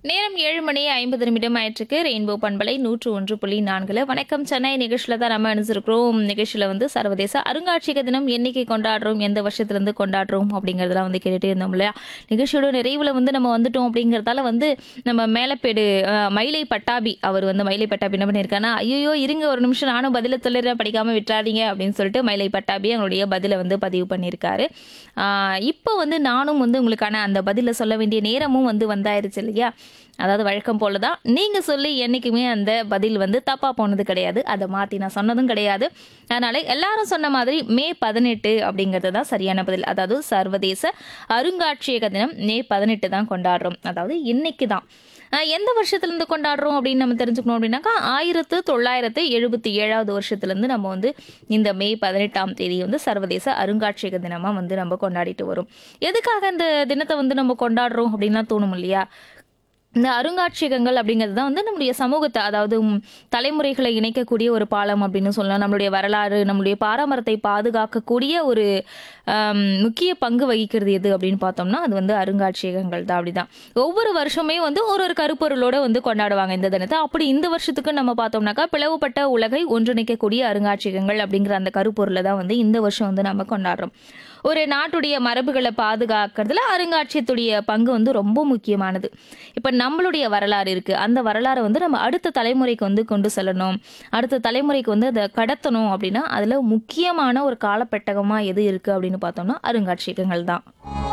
நேரம் ஏழு மணி ஐம்பது நிமிடம் ஆயிற்றுக்கு ரெயின்போ பண்பலை நூற்று ஒன்று புள்ளி நான்குல வணக்கம் சென்னை நிகழ்ச்சியில் தான் நம்ம அனுப்பிச்சிருக்கிறோம் நிகழ்ச்சியில் வந்து சர்வதேச அருங்காட்சியக தினம் என்னைக்கு கொண்டாடுறோம் எந்த வருஷத்துலேருந்து கொண்டாடுறோம் அப்படிங்கிறதெல்லாம் வந்து கேட்டுட்டே இருந்தோம் இல்லையா நிகழ்ச்சியோட நிறைவில் வந்து நம்ம வந்துட்டோம் அப்படிங்கிறதால வந்து நம்ம மேலப்பேடு அஹ், மயிலை பட்டாபி அவர் வந்து மயிலை பட்டாபி என்ன பண்ணியிருக்காருன்னா ஐயோ இருங்க ஒரு நிமிஷம் நானும் பதில சொல்லிடுறேன் படிக்காமல் விட்டுறாதீங்க அப்படின்னு சொல்லிட்டு மயிலை பட்டாபி அவங்களுடைய பதிலை வந்து பதிவு பண்ணியிருக்காரு ஆஹ் இப்போ வந்து நானும் வந்து உங்களுக்கான அந்த பதிலை சொல்ல வேண்டிய நேரமும் வந்து வந்தாயிருச்சு இல்லையா அதாவது வழக்கம் போல தான் நீங்கள் சொல்லி என்றைக்குமே அந்த பதில் வந்து தப்பாக போனது கிடையாது அதை மாற்றி நான் சொன்னதும் கிடையாது அதனால் எல்லாரும் சொன்ன மாதிரி மே பதினெட்டு அப்படிங்கிறது தான் சரியான பதில் அதாவது சர்வதேச அருங்காட்சியக தினம் மே பதினெட்டு தான் கொண்டாடுறோம் அதாவது இன்னைக்கு தான் ஆஹ் எந்த வருஷத்துலேருந்து கொண்டாடுறோம் அப்படின்னு நம்ம தெரிஞ்சுக்கணும் அப்படின்னாக்கா ஆயிரத்து தொள்ளாயிரத்து எழுபத்தி ஏழாவது வருஷத்துலேருந்து நம்ம வந்து இந்த மே பதினெட்டாம் தேதி வந்து சர்வதேச அருங்காட்சியக தினமாக வந்து நம்ம கொண்டாடிட்டு வரோம் எதுக்காக இந்த தினத்தை வந்து நம்ம கொண்டாடுறோம் அப்படின்லாம் தோணும் இல்லையா இந்த அருங்காட்சியகங்கள் அப்படிங்கிறது தான் வந்து நம்முடைய சமூகத்தை அதாவது ம், தலைமுறைகளை இணைக்கக்கூடிய ஒரு பாலம் அப்படின்னு சொல்லலாம் நம்மளுடைய வரலாறு நம்மளுடைய பாரம்பரியத்தை பாதுகாக்கக்கூடிய ஒரு ஆம், முக்கிய பங்கு வகிக்கிறது எது அப்படின்னு பார்த்தோம்னா அது வந்து அருங்காட்சியகங்கள் தான் அப்படிதான் ஒவ்வொரு வருஷமே வந்து ஒரு ஒரு கருப்பொருளோட வந்து கொண்டாடுவாங்க இந்த தினத்தை அப்படி இந்த வருஷத்துக்கு நம்ம பார்த்தோம்னாக்கா பிளவுபட்ட உலகை ஒன்றிணைக்கக்கூடிய அருங்காட்சியகங்கள் அப்படிங்கிற அந்த கருப்பொருளை தான் வந்து இந்த வருஷம் வந்து நம்ம கொண்டாடுறோம் ஒரு நாட்டுடைய மரபுகளை பாதுகாக்கிறதுல அருங்காட்சியத்துடைய பங்கு வந்து ரொம்ப முக்கியமானது இப்போ நம்மளுடைய வரலாறு இருக்கு அந்த வரலாறை வந்து நம்ம அடுத்த தலைமுறைக்கு வந்து கொண்டு செல்லணும் அடுத்த தலைமுறைக்கு வந்து அதை கடத்தணும் அப்படின்னா அதுல முக்கியமான ஒரு காலப்பெட்டகமா எது இருக்கு அப்படின்னு பார்த்தோம்னா அருங்காட்சியகங்கள் தான்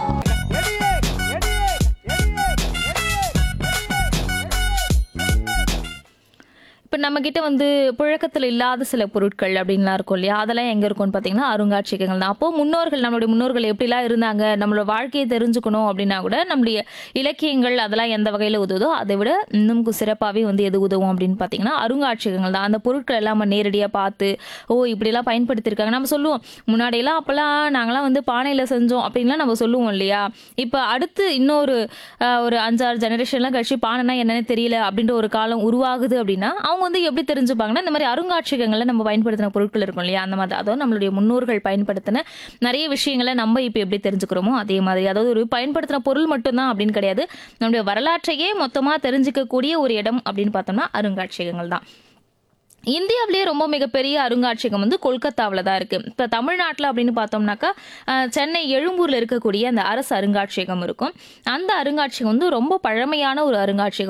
இப்போ நம்மக்கிட்ட வந்து புழக்கத்தில் இல்லாத சில பொருட்கள் அப்படின்லாம் இருக்கும் இல்லையா அதெல்லாம் எங்கே இருக்கும்னு பார்த்தீங்கன்னா அருங்காட்சியகங்கள் தான் அப்போது முன்னோர்கள் நம்மளுடைய முன்னோர்கள் எப்படிலாம் இருந்தாங்க நம்மளோட வாழ்க்கையை தெரிஞ்சுக்கணும் அப்படின்னா கூட நம்மளுடைய இலக்கியங்கள் அதெல்லாம் எந்த வகையில் உதவுதோ அதை விட இன்னும் சிறப்பாகவே வந்து எது உதவும் அப்படின்னு பார்த்தீங்கன்னா அருங்காட்சியகங்கள் தான் அந்த பொருட்கள் எல்லாம் நம்ம நேரடியாக பார்த்து ஓ இப்படிலாம் பயன்படுத்தியிருக்காங்க நம்ம சொல்லுவோம் முன்னாடியெல்லாம் அப்போல்லாம் நாங்களாம் வந்து பானையில் செஞ்சோம் அப்படின்லாம் நம்ம சொல்லுவோம் இல்லையா இப்போ அடுத்து இன்னொரு ஆஹ், ஒரு அஞ்சாறு ஜெனரேஷன்லாம் கழிச்சு பானைனா என்னன்னு தெரியல அப்படின்ற ஒரு காலம் உருவாகுது அப்படின்னா அவங்க வந்து எப்படி தெரிஞ்சுப்பாங்கன்னா இந்த மாதிரி அருங்காட்சியகங்களில் நம்ம பயன்படுத்தின பொருட்கள் இருக்கும் இல்லையா அந்த மாதிரி அதாவது நம்மளுடைய முன்னோர்கள் பயன்படுத்தின நிறைய விஷயங்களை நம்ம இப்போ எப்படி தெரிஞ்சுக்கிறோமோ அதே மாதிரி அதாவது ஒரு பயன்படுத்தின பொருள் மட்டும்தான் அப்படின்னு கிடையாது நம்மளுடைய வரலாற்றையே மொத்தமாக தெரிஞ்சுக்கக்கூடிய ஒரு இடம் அப்படின்னு பார்த்தோம்னா அருங்காட்சியகங்கள் தான் இந்தியாவிலேயே ரொம்ப மிகப்பெரிய அருங்காட்சியகம் வந்து கொல்கத்தாவில் தான் இருக்குது இப்போ தமிழ்நாட்டில் அப்படின்னு பார்த்தோம்னாக்கா அஹ், சென்னை எழும்பூரில் இருக்கக்கூடிய அந்த அரசு அருங்காட்சியகம் இருக்கும் அந்த அருங்காட்சியகம் வந்து ரொம்ப பழமையான ஒரு அருங்காட்சியகம்